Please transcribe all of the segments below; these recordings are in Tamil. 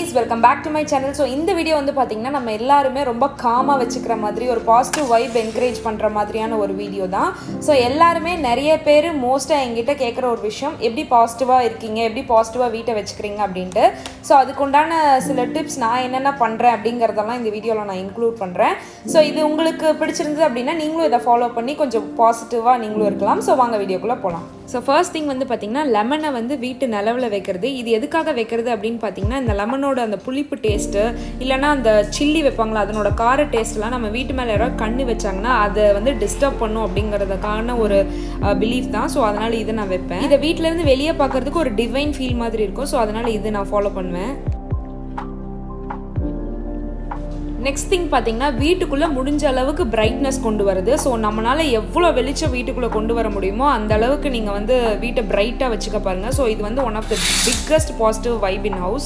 குட்டீஸ் welcome back to my channel so இந்த வீடியோ வந்து பார்த்தீங்கன்னா நம்ம எல்லாருமே ரொம்ப காமாக வச்சுக்கிற மாதிரி ஒரு பாசிட்டிவ் வைப் என்கரேஜ் பண்ணுற மாதிரியான ஒரு வீடியோ தான் ஸோ எல்லாருமே நிறைய பேர் மோஸ்ட்டாக என்கிட்ட கேட்குற ஒரு விஷயம் எப்படி பாசிட்டிவாக இருக்கீங்க எப்படி பாசிட்டிவாக வீட்டை வச்சுக்கிறீங்க அப்படின்ட்டு ஸோ அதுக்குண்டான சில டிப்ஸ் நான் என்னென்ன பண்ணுறேன் அப்படிங்கிறதெல்லாம் இந்த வீடியோவில் நான் இன்க்ளூட் பண்ணுறேன் ஸோ இது உங்களுக்கு பிடிச்சிருந்தது அப்படின்னா நீங்களும் இதை ஃபாலோ பண்ணி கொஞ்சம் பாசிட்டிவாக நீங்களும் இருக்கலாம் ஸோ வாங்க வீடியோக்குள்ளே போகலாம் ஸோ ஃபர்ஸ்ட் திங் வந்து பார்த்திங்கன்னா லெமனை வந்து வீட்டு நிலவில் வைக்கிறது இது எதுக்காக வைக்கிறது அப்படின்னு பார்த்தீங்கன்னா இந்த லெமனோட அந்த புளிப்பு டேஸ்ட்டு இல்லைனா அந்த சில்லி வைப்பாங்களா அதனோட கார டேஸ்ட்லாம் நம்ம வீட்டு மேலே யாராவது கண்ணு வச்சாங்கன்னா அதை வந்து டிஸ்டர்ப் பண்ணும் அப்படிங்கிறதுக்கான ஒரு பிலீஃப் தான் ஸோ அதனால் இதை நான் வைப்பேன் இதை வீட்டிலேருந்து வெளியே பார்க்குறதுக்கு ஒரு டிவைன் ஃபீல் மாதிரி இருக்கும் ஸோ அதனால் இது நான் ஃபாலோ பண்ணுவேன் நெக்ஸ்ட் திங் பார்த்தீங்கன்னா வீட்டுக்குள்ளே முடிஞ்ச அளவுக்கு பிரைட்னஸ் கொண்டு வருது ஸோ நம்மளால் எவ்வளோ வெளிச்சம் வீட்டுக்குள்ளே கொண்டு வர முடியுமோ அந்த அளவுக்கு நீங்கள் வந்து வீட்டை பிரைட்டாக வச்சுக்க பாருங்கள் ஸோ இது வந்து one of the biggest positive vibe in house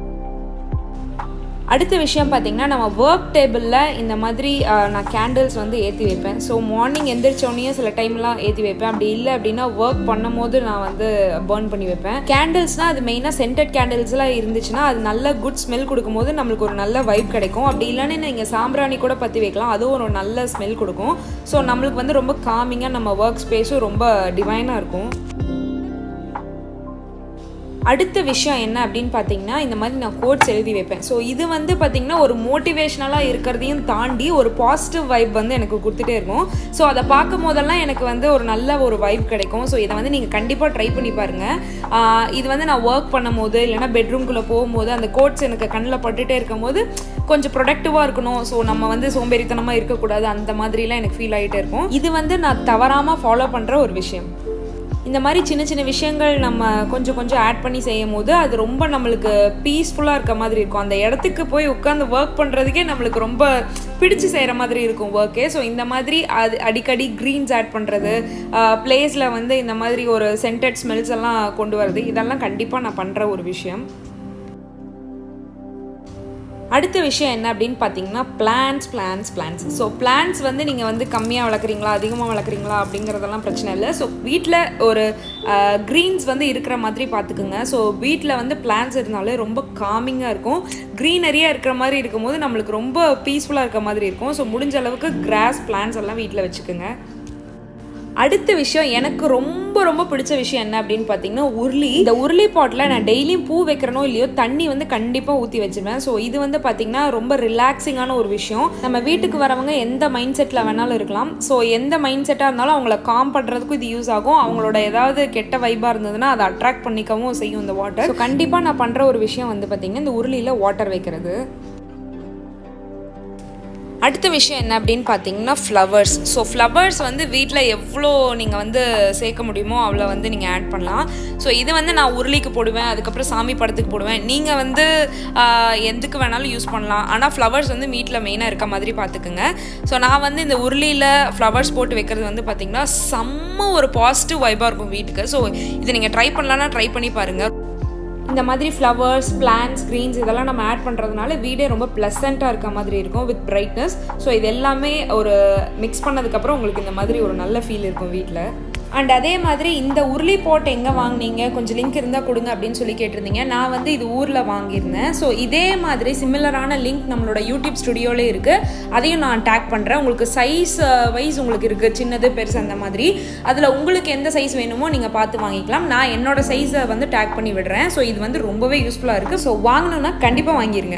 அடுத்த விஷயம் பார்த்தீங்கன்னா நம்ம ஒர்க் டேபிளில் இந்த மாதிரி நான் கேண்டில்ஸ் வந்து ஏற்றி வைப்பேன் ஸோ மார்னிங் எந்திரிச்சோடனே சில டைம்லாம் ஏற்றி வைப்பேன் அப்படி இல்லை அப்படின்னா ஒர்க் பண்ணும் போது நான் வந்து பேர்ன் பண்ணி வைப்பேன் கேண்டில்ஸ்னால் அது மெயினாக சென்டட் கேண்டில்ஸ்லாம் இருந்துச்சுன்னா அது நல்ல குட் ஸ்மெல் கொடுக்கும்போது நம்மளுக்கு ஒரு நல்ல வைப் கிடைக்கும் அப்படி இல்லைன்னு நீங்கள் சாம்பிராணி கூட பற்றி வைக்கலாம் அதுவும் ஒரு நல்ல ஸ்மெல் கொடுக்கும் ஸோ நம்மளுக்கு வந்து ரொம்ப காமிங்காக நம்ம ஒர்க் ஸ்பேஸும் ரொம்ப டிவைனாக இருக்கும் அடுத்த விஷயம் என்ன அப்படின்னு பார்த்தீங்கன்னா இந்த மாதிரி நான் கோட்ஸ் எழுதி வைப்பேன் ஸோ இது வந்து பார்த்திங்கன்னா ஒரு மோட்டிவேஷ்னலாக இருக்கிறதையும் தாண்டி ஒரு பாசிட்டிவ் வைப் வந்து எனக்கு கொடுத்துட்டே இருக்கும் ஸோ அதை பார்க்கும் போதெல்லாம் எனக்கு வந்து ஒரு நல்ல ஒரு வைப் கிடைக்கும் ஸோ இதை வந்து நீங்கள் கண்டிப்பாக ட்ரை பண்ணி பாருங்கள் இது வந்து நான் ஒர்க் பண்ணும் போது இல்லைனா பெட்ரூம்குள்ளே போகும்போது அந்த கோட்ஸ் எனக்கு கண்ணில் பட்டுகிட்டே இருக்கும் போது கொஞ்சம் ப்ரொடக்டிவாக இருக்கணும் ஸோ நம்ம வந்து சோம்பேறித்தனமாக இருக்கக்கூடாது அந்த மாதிரிலாம் எனக்கு ஃபீல் ஆகிட்டே இருக்கும் இது வந்து நான் தவறாமல் ஃபாலோ பண்ணுற ஒரு விஷயம் இந்த மாதிரி சின்ன சின்ன விஷயங்கள் நம்ம கொஞ்சம் கொஞ்சம் ஆட் பண்ணி செய்யும் போது அது ரொம்ப நம்மளுக்கு பீஸ்ஃபுல்லாக இருக்க மாதிரி இருக்கும் அந்த இடத்துக்கு போய் உட்காந்து ஒர்க் பண்ணுறதுக்கே நம்மளுக்கு ரொம்ப பிடிச்சு செய்கிற மாதிரி இருக்கும் ஒர்க்கே ஸோ இந்த மாதிரி அது அடிக்கடி க்ரீன்ஸ் ஆட் பண்ணுறது பிளேஸில் வந்து இந்த மாதிரி ஒரு சென்டட் ஸ்மெல்ஸ் எல்லாம் கொண்டு வரது இதெல்லாம் கண்டிப்பாக நான் பண்ணுற ஒரு விஷயம் அடுத்த விஷயம் என்ன அப்படின்னு பார்த்தீங்கன்னா plants plants plants so plants வந்து நீங்கள் வந்து கம்மியாக வளர்க்குறீங்களா அதிகமாக வளர்க்குறீங்களா அப்படிங்கிறதெல்லாம் பிரச்சனை இல்லை ஸோ வீட்டில் ஒரு க்ரீன்ஸ் வந்து இருக்கிற மாதிரி பார்த்துக்குங்க ஸோ வீட்டில் வந்து பிளான்ஸ் இருந்தாலே ரொம்ப காமிங்காக இருக்கும் க்ரீனரியாக இருக்கிற மாதிரி இருக்கும்போது நம்மளுக்கு ரொம்ப பீஸ்ஃபுல்லாக இருக்க மாதிரி இருக்கும் ஸோ முடிஞ்ச அளவுக்கு கிராஸ் பிளான்ஸ் எல்லாம் வீட்டில் வச்சுக்கோங்க அடுத்த விஷயம் எனக்கு ரொம்ப ரொம்ப பிடிச்ச விஷயம் என்ன அப்படின்னு பார்த்தீங்கன்னா உருளி இந்த உருளி பாட்டில் நான் டெய்லியும் பூ வைக்கிறனோ இல்லையோ தண்ணி வந்து கண்டிப்பாக ஊற்றி வச்சிருவேன் ஸோ இது வந்து பார்த்தீங்கன்னா ரொம்ப ரிலாக்ஸிங்கான ஒரு விஷயம் நம்ம வீட்டுக்கு வரவங்க எந்த மைண்ட் செட்டில் வேணாலும் இருக்கலாம் ஸோ எந்த மைண்ட் செட்டாக இருந்தாலும் அவங்கள காம் பண்ணுறதுக்கும் இது யூஸ் ஆகும் அவங்களோட ஏதாவது கெட்ட வைப்பாக இருந்ததுன்னா அதை அட்ராக்ட் பண்ணிக்கவும் செய்யும் இந்த வாட்டர் ஸோ கண்டிப்பாக நான் பண்ணுற ஒரு விஷயம் வந்து பார்த்தீங்கன்னா இந்த உருளியில் வாட்டர் வைக்கிறது அடுத்த விஷயம் என்ன அப்படின்னு பார்த்தீங்கன்னா ஃப்ளவர்ஸ் ஸோ ஃப்ளவர்ஸ் வந்து வீட்டில் எவ்வளோ நீங்கள் வந்து சேர்க்க முடியுமோ அவ்வளோ வந்து நீங்கள் ஆட் பண்ணலாம் ஸோ இது வந்து நான் உருளிக்கு போடுவேன் அதுக்கப்புறம் சாமி படத்துக்கு போடுவேன் நீங்கள் வந்து எதுக்கு வேணாலும் யூஸ் பண்ணலாம் ஆனால் ஃப்ளவர்ஸ் வந்து வீட்டில் மெயினாக இருக்க மாதிரி பார்த்துக்குங்க ஸோ நான் வந்து இந்த உருளியில் ஃப்ளவர்ஸ் போட்டு வைக்கிறது வந்து பார்த்திங்கன்னா செம்ம ஒரு பாசிட்டிவ் வைப்பாக இருக்கும் வீட்டுக்கு ஸோ இதை நீங்கள் ட்ரை பண்ணலான்னா ட்ரை பண்ணி பாருங்கள் இந்த மாதிரி ஃப்ளவர்ஸ் பிளான்ஸ் க்ரீன்ஸ் இதெல்லாம் நம்ம ஆட் பண்ணுறதுனால வீடே ரொம்ப ப்ளசண்ட்டாக இருக்க மாதிரி இருக்கும் வித் பிரைட்னஸ் ஸோ இது எல்லாமே ஒரு மிக்ஸ் பண்ணதுக்கப்புறம் உங்களுக்கு இந்த மாதிரி ஒரு நல்ல ஃபீல் இருக்கும் வீட்டில் அண்ட் அதே மாதிரி இந்த உருளி போட் எங்கே வாங்கினீங்க கொஞ்சம் லிங்க் இருந்தால் கொடுங்க அப்படின்னு சொல்லி கேட்டிருந்தீங்க நான் வந்து இது ஊரில் வாங்கியிருந்தேன் ஸோ இதே மாதிரி சிமிலரான லிங்க் நம்மளோட யூடியூப் ஸ்டுடியோலே இருக்குது அதையும் நான் டேக் பண்ணுறேன் உங்களுக்கு சைஸ் வைஸ் உங்களுக்கு இருக்குது சின்னது பெருசு அந்த மாதிரி அதில் உங்களுக்கு எந்த சைஸ் வேணுமோ நீங்கள் பார்த்து வாங்கிக்கலாம் நான் என்னோட சைஸை வந்து டேக் பண்ணி விடுறேன் ஸோ இது வந்து ரொம்பவே யூஸ்ஃபுல்லாக இருக்குது ஸோ வாங்கணுன்னா கண்டிப்பாக வாங்கிடுங்க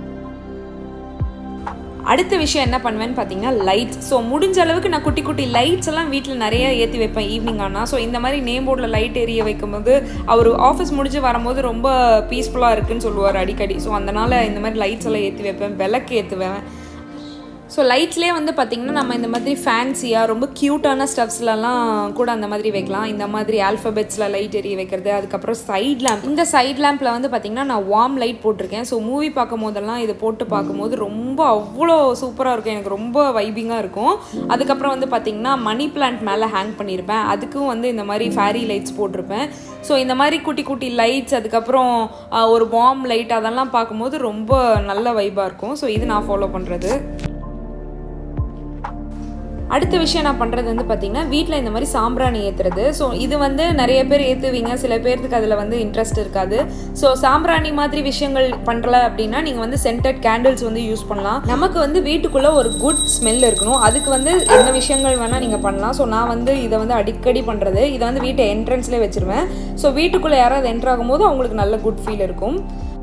அடுத்த விஷயம் என்ன பண்ணுவேன்னு பார்த்தீங்கன்னா லைட்ஸ் ஸோ முடிஞ்ச அளவுக்கு நான் குட்டி குட்டி லைட்ஸ் எல்லாம் வீட்டில் நிறைய ஏற்றி வைப்பேன் ஈவினிங் ஆனால் ஸோ இந்த மாதிரி நேம் போர்டில் லைட் எரிய வைக்கும்போது அவர் ஆஃபீஸ் முடிஞ்சு வரும்போது ரொம்ப பீஸ்ஃபுல்லாக இருக்குன்னு சொல்லுவார் அடிக்கடி ஸோ அதனால் இந்த மாதிரி லைட்ஸ் எல்லாம் ஏற்றி வைப்பேன் விளக்கு ஏற்றுவேன் ஸோ லைட்லேயே வந்து பார்த்திங்கன்னா நம்ம இந்த மாதிரி ஃபேன்சியாக ரொம்ப க்யூட்டான ஸ்டப்ஸ்லலாம் கூட அந்த மாதிரி வைக்கலாம் இந்த மாதிரி ஆல்ஃபபெட்ஸில் லைட் எரிய வைக்கிறது அதுக்கப்புறம் சைட் லேம்ப் இந்த சைட் லேம்பில் வந்து பார்த்திங்கன்னா நான் வார்ம் லைட் போட்டிருக்கேன் ஸோ மூவி பார்க்கும் போதெல்லாம் இது போட்டு பார்க்கும்போது ரொம்ப அவ்வளோ சூப்பராக இருக்கும் எனக்கு ரொம்ப வைபிங்காக இருக்கும் அதுக்கப்புறம் வந்து பார்த்திங்கன்னா மணி பிளான்ட் மேலே ஹேங் பண்ணியிருப்பேன் அதுக்கும் வந்து இந்த மாதிரி ஃபேரி லைட்ஸ் போட்டிருப்பேன் ஸோ இந்த மாதிரி குட்டி குட்டி லைட்ஸ் அதுக்கப்புறம் ஒரு வார்ம் லைட் அதெல்லாம் பார்க்கும்போது ரொம்ப நல்ல வைபாக இருக்கும் ஸோ இது நான் ஃபாலோ பண்ணுறது அடுத்த விஷயம் நான் பண்ணுறது வந்து பார்த்திங்கன்னா வீட்டில் இந்த மாதிரி சாம்பிராணி ஏற்றுறது ஸோ இது வந்து நிறைய பேர் ஏற்றுவீங்க சில பேர்த்துக்கு அதில் வந்து இன்ட்ரெஸ்ட் இருக்காது ஸோ சாம்பிராணி மாதிரி விஷயங்கள் பண்ணல அப்படின்னா நீங்கள் வந்து சென்டட் கேண்டில்ஸ் வந்து யூஸ் பண்ணலாம் நமக்கு வந்து வீட்டுக்குள்ளே ஒரு குட் ஸ்மெல் இருக்கணும் அதுக்கு வந்து என்ன விஷயங்கள் வேணால் நீங்கள் பண்ணலாம் ஸோ நான் வந்து இதை வந்து அடிக்கடி பண்ணுறது இதை வந்து வீட்டை என்ட்ரன்ஸ்லேயே வச்சுருவேன் ஸோ வீட்டுக்குள்ளே யாராவது என்ட்ரு ஆகும்போது அவங்களுக்கு நல்ல குட் ஃபீல் இருக்கும்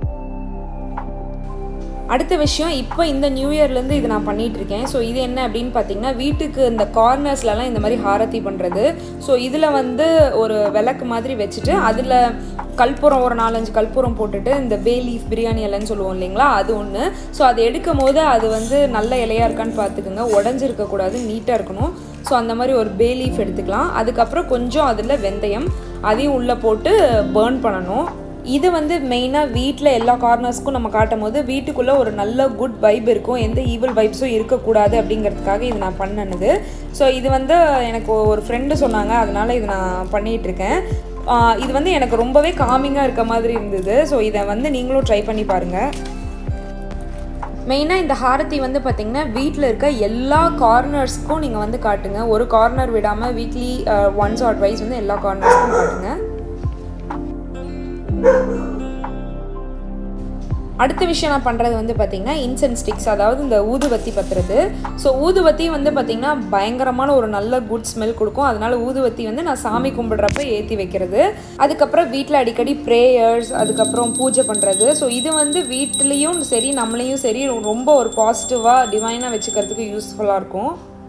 அடுத்த விஷயம் இப்போ இந்த நியூ இயர்லேருந்து இது நான் பண்ணிட்டு இருக்கேன் ஸோ இது என்ன அப்படின்னு பார்த்தீங்கன்னா வீட்டுக்கு இந்த கார்னர்ஸ்லலாம் இந்த மாதிரி ஹாரத்தி பண்ணுறது ஸோ இதில் வந்து ஒரு விளக்கு மாதிரி வச்சுட்டு அதில் கற்பூரம் ஒரு நாலஞ்சு கற்பூரம் போட்டுட்டு இந்த பே லீஃப் பிரியாணி இலைன்னு சொல்லுவோம் இல்லைங்களா அது ஒன்று ஸோ அதை எடுக்கும் போது அது வந்து நல்ல இலையாக இருக்கான்னு பார்த்துக்குங்க உடஞ்சிருக்கக்கூடாது நீட்டாக இருக்கணும் ஸோ அந்த மாதிரி ஒரு பே லீஃப் எடுத்துக்கலாம் அதுக்கப்புறம் கொஞ்சம் அதில் வெந்தயம் அதையும் உள்ளே போட்டு பேர்ன் பண்ணணும் இது வந்து மெயினாக வீட்டில் எல்லா கார்னர்ஸ்க்கும் நம்ம காட்டும் போது வீட்டுக்குள்ளே ஒரு நல்ல குட் வைப் இருக்கும் எந்த ஈவில் வைப்ஸும் இருக்கக்கூடாது அப்படிங்கிறதுக்காக இது நான் பண்ணினது ஸோ இது வந்து எனக்கு ஒரு ஃப்ரெண்டு சொன்னாங்க அதனால் இது நான் பண்ணிகிட்ருக்கேன் இது வந்து எனக்கு ரொம்பவே காமிங்காக இருக்க மாதிரி இருந்தது ஸோ இதை வந்து நீங்களும் ட்ரை பண்ணி பாருங்கள் மெயினாக இந்த ஹாரத்தி வந்து பார்த்திங்கன்னா வீட்டில் இருக்க எல்லா கார்னர்ஸ்க்கும் நீங்கள் வந்து காட்டுங்க ஒரு கார்னர் விடாமல் வீக்லி ஒன்ஸ் ஆர் ட்வைஸ் வந்து எல்லா கார்னர்ஸ்க்கும் காட்டுங்க அடுத்த விஷயம் நான் பண்ணுறது வந்து பார்த்திங்கன்னா இன்சென்ஸ் ஸ்டிக்ஸ் அதாவது இந்த ஊதுவத்தி பத்துறது ஸோ ஊதுவத்தி வந்து பார்த்திங்கன்னா பயங்கரமான ஒரு நல்ல குட் ஸ்மெல் கொடுக்கும் அதனால ஊதுவத்தி வந்து நான் சாமி கும்பிடுறப்ப ஏற்றி வைக்கிறது அதுக்கப்புறம் வீட்டில் அடிக்கடி ப்ரேயர்ஸ் அதுக்கப்புறம் பூஜை பண்ணுறது ஸோ இது வந்து வீட்லேயும் சரி நம்மளையும் சரி ரொம்ப ஒரு பாசிட்டிவாக டிவைனாக வச்சுக்கிறதுக்கு யூஸ்ஃபுல்லாக இருக்கும்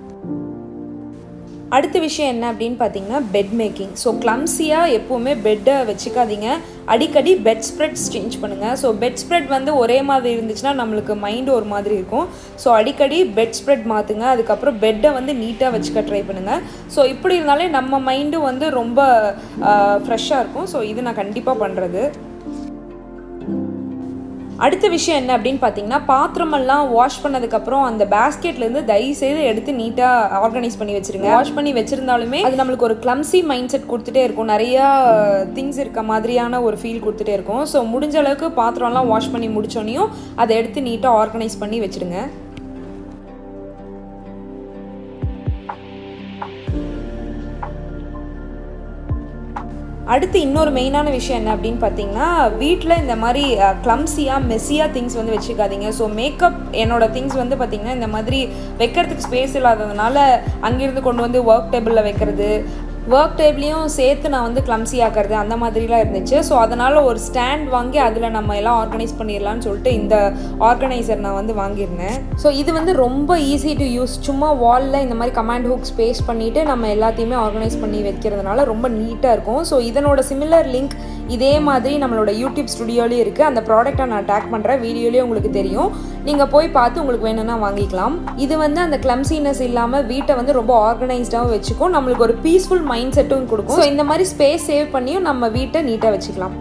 அடுத்த விஷயம் என்ன அப்படின்னு பார்த்தீங்கன்னா பெட் மேக்கிங் ஸோ கிளம்ஸியாக எப்போவுமே பெட்டை வச்சுக்காதீங்க அடிக்கடி பெட் ஸ்ப்ரெட்ஸ் சேஞ்ச் பண்ணுங்கள் ஸோ பெட் ஸ்ப்ரெட் வந்து ஒரே மாதிரி இருந்துச்சுன்னா நம்மளுக்கு மைண்டு ஒரு மாதிரி இருக்கும் ஸோ அடிக்கடி பெட் ஸ்ப்ரெட் மாற்றுங்க அதுக்கப்புறம் பெட்டை வந்து நீட்டாக வச்சுக்க ட்ரை பண்ணுங்கள் ஸோ இப்படி இருந்தாலே நம்ம மைண்டும் வந்து ரொம்ப ஃப்ரெஷ்ஷாக இருக்கும் ஸோ இது நான் கண்டிப்பாக பண்ணுறது அடுத்த விஷயம் என்ன அப்படின்னு பார்த்தீங்கன்னா பாத்திரமெல்லாம் வாஷ் பண்ணதுக்கப்புறம் அந்த பேஸ்கெட்லேருந்து தயவு செய்து எடுத்து நீட்டாக ஆர்கனைஸ் பண்ணி வச்சிருங்க வாஷ் பண்ணி வச்சிருந்தாலுமே அது நம்மளுக்கு ஒரு கிளம்சி மைண்ட் செட் கொடுத்துட்டே இருக்கும் நிறையா திங்ஸ் இருக்க மாதிரியான ஒரு ஃபீல் கொடுத்துட்டே இருக்கும் ஸோ முடிஞ்ச அளவுக்கு பாத்திரம்லாம் வாஷ் பண்ணி முடிச்சோனையும் அதை எடுத்து நீட்டாக ஆர்கனைஸ் பண்ணி வச்சிடுங்க அடுத்து இன்னொரு மெயினான விஷயம் என்ன அப்படின்னு பார்த்தீங்கன்னா வீட்டில் இந்த மாதிரி க்ளம்ஸியாக மெஸ்ஸியாக திங்ஸ் வந்து வச்சுக்காதீங்க ஸோ மேக்கப் என்னோட திங்ஸ் வந்து பார்த்திங்கன்னா இந்த மாதிரி வைக்கிறதுக்கு ஸ்பேஸ் இல்லாததுனால அங்கேருந்து கொண்டு வந்து ஒர்க் டேபிளில் வைக்கிறது ஒர்க் டேபிளையும் சேர்த்து நான் வந்து கிளம்ஸி ஆக்கிறது அந்த மாதிரிலாம் இருந்துச்சு ஸோ அதனால் ஒரு ஸ்டாண்ட் வாங்கி அதில் நம்ம எல்லாம் ஆர்கனைஸ் பண்ணிடலான்னு சொல்லிட்டு இந்த ஆர்கனைசர் நான் வந்து வாங்கியிருந்தேன் ஸோ இது வந்து ரொம்ப ஈஸி டு யூஸ் சும்மா வாலில் இந்த மாதிரி கமாண்ட் ஹுக் ஸ்பேஸ் பண்ணிவிட்டு நம்ம எல்லாத்தையுமே ஆர்கனைஸ் பண்ணி வைக்கிறதுனால ரொம்ப நீட்டாக இருக்கும் ஸோ இதனோட சிமிலர் லிங்க் இதே மாதிரி நம்மளோட யூடியூப் ஸ்டுடியோலேயும் இருக்குது அந்த ப்ராடக்ட்டை நான் டேக் பண்ணுறேன் வீடியோலேயே உங்களுக்கு தெரியும் நீங்கள் போய் பார்த்து உங்களுக்கு வேணும்னா வாங்கிக்கலாம் இது வந்து அந்த கிளம்சினஸ் இல்லாமல் வீட்டை வந்து ரொம்ப ஆர்கனைஸ்டாகவும் வச்சுக்கும் நம்மளுக்கு ஒரு பீஸ்ஃபுல் மைண்ட் செட்டும் கொடுக்கும் ஸோ இந்த மாதிரி ஸ்பேஸ் சேவ் பண்ணியும் நம்ம வீட்டை நீட்டாக வச்சுக்கலாம்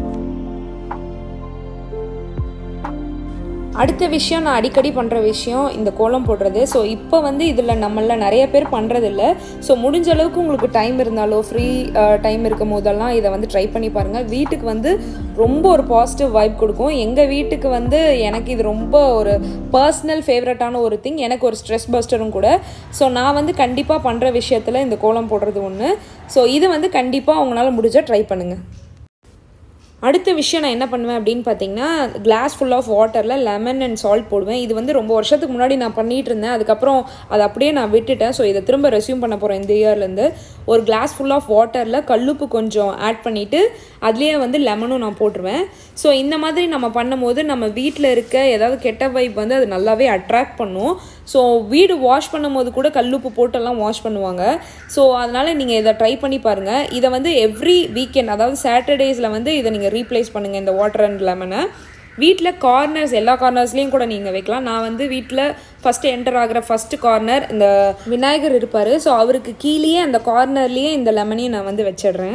அடுத்த விஷயம் நான் அடிக்கடி பண்ணுற விஷயம் இந்த கோலம் போடுறது ஸோ இப்போ வந்து இதில் நம்மள நிறைய பேர் பண்ணுறதில்ல ஸோ முடிஞ்ச அளவுக்கு உங்களுக்கு டைம் இருந்தாலோ ஃப்ரீ டைம் இருக்கும் போதெல்லாம் இதை வந்து ட்ரை பண்ணி பாருங்கள் வீட்டுக்கு வந்து ரொம்ப ஒரு பாசிட்டிவ் வைப் கொடுக்கும் எங்கள் வீட்டுக்கு வந்து எனக்கு இது ரொம்ப ஒரு பர்சனல் ஃபேவரட்டான ஒரு திங் எனக்கு ஒரு ஸ்ட்ரெஸ் பஸ்டரும் கூட ஸோ நான் வந்து கண்டிப்பாக பண்ணுற விஷயத்தில் இந்த கோலம் போடுறது ஒன்று ஸோ இது வந்து கண்டிப்பாக அவங்களால முடிஞ்சால் ட்ரை பண்ணுங்கள் அடுத்த விஷயம் நான் என்ன பண்ணுவேன் அப்படின்னு பார்த்தீங்கன்னா கிளாஸ் ஃபுல் ஆஃப் வாட்டரில் லெமன் அண்ட் சால்ட் போடுவேன் இது வந்து ரொம்ப வருஷத்துக்கு முன்னாடி நான் பண்ணிகிட்டு இருந்தேன் அதுக்கப்புறம் அதை அப்படியே நான் விட்டுட்டேன் ஸோ இதை திரும்ப ரெஸ்யூம் பண்ண போகிறேன் இந்த இயர்லேருந்து ஒரு கிளாஸ் ஃபுல் ஆஃப் வாட்டரில் கல்லுப்பு கொஞ்சம் ஆட் பண்ணிவிட்டு அதுலேயே வந்து லெமனும் நான் போட்டுருவேன் ஸோ இந்த மாதிரி நம்ம பண்ணும்போது நம்ம வீட்டில் இருக்க ஏதாவது கெட்ட வைப் வந்து அது நல்லாவே அட்ராக்ட் பண்ணும் ஸோ வீடு வாஷ் பண்ணும்போது கூட கல்லுப்பு போட்டெல்லாம் வாஷ் பண்ணுவாங்க ஸோ அதனால் நீங்கள் இதை ட்ரை பண்ணி பாருங்கள் இதை வந்து எவ்ரி வீக்கெண்ட் அதாவது சாட்டர்டேஸில் வந்து இதை நீங்கள் ரீப்ளேஸ் பண்ணுங்கள் இந்த வாட்டர் அண்ட் லெமனை வீட்டில் கார்னர்ஸ் எல்லா கார்னர்ஸ்லேயும் கூட நீங்கள் வைக்கலாம் நான் வந்து வீட்டில் ஃபஸ்ட்டு என்டர் ஆகிற ஃபஸ்ட்டு கார்னர் இந்த விநாயகர் இருப்பார் ஸோ அவருக்கு கீழேயே அந்த கார்னர்லேயே இந்த லெமனையும் நான் வந்து வச்சிடுறேன்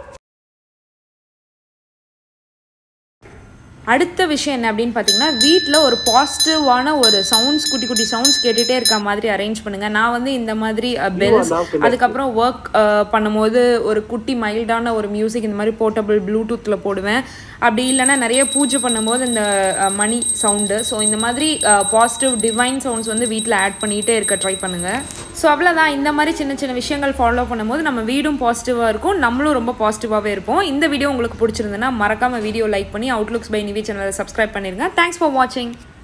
அடுத்த விஷயம் என்ன அப்படின்னு பார்த்தீங்கன்னா வீட்டில் ஒரு பாசிட்டிவான ஒரு சவுண்ட்ஸ் குட்டி குட்டி சவுண்ட்ஸ் கேட்டுகிட்டே இருக்க மாதிரி அரேஞ்ச் பண்ணுங்கள் நான் வந்து இந்த மாதிரி பெல்ஸ் அதுக்கப்புறம் ஒர்க் பண்ணும்போது ஒரு குட்டி மைல்டான ஒரு மியூசிக் இந்த மாதிரி போர்ட்டபிள் ப்ளூடூத்தில் போடுவேன் அப்படி இல்லைன்னா நிறைய பூஜை பண்ணும்போது இந்த மணி சவுண்டு ஸோ இந்த மாதிரி பாசிட்டிவ் டிவைன் சவுண்ட்ஸ் வந்து வீட்டில் ஆட் பண்ணிகிட்டே இருக்க ட்ரை பண்ணுங்கள் ஸோ அவ்வளோதான் இந்த மாதிரி சின்ன சின்ன விஷயங்கள் ஃபாலோ பண்ணும்போது நம்ம வீடும் பாசிட்டிவாக இருக்கும் நம்மளும் ரொம்ப பாசிட்டிவாகவே இருப்போம் இந்த வீடியோ உங்களுக்கு பிடிச்சிருந்ததுன்னா மறக்காமல் வீடியோ லைக் பண்ணி அவுட்லுக்ஸ் பை நிவி சேனலை சப்ஸ்கிரைப் பண்ணிடுங்க தேங்க்ஸ் ஃபார் வாட்சிங்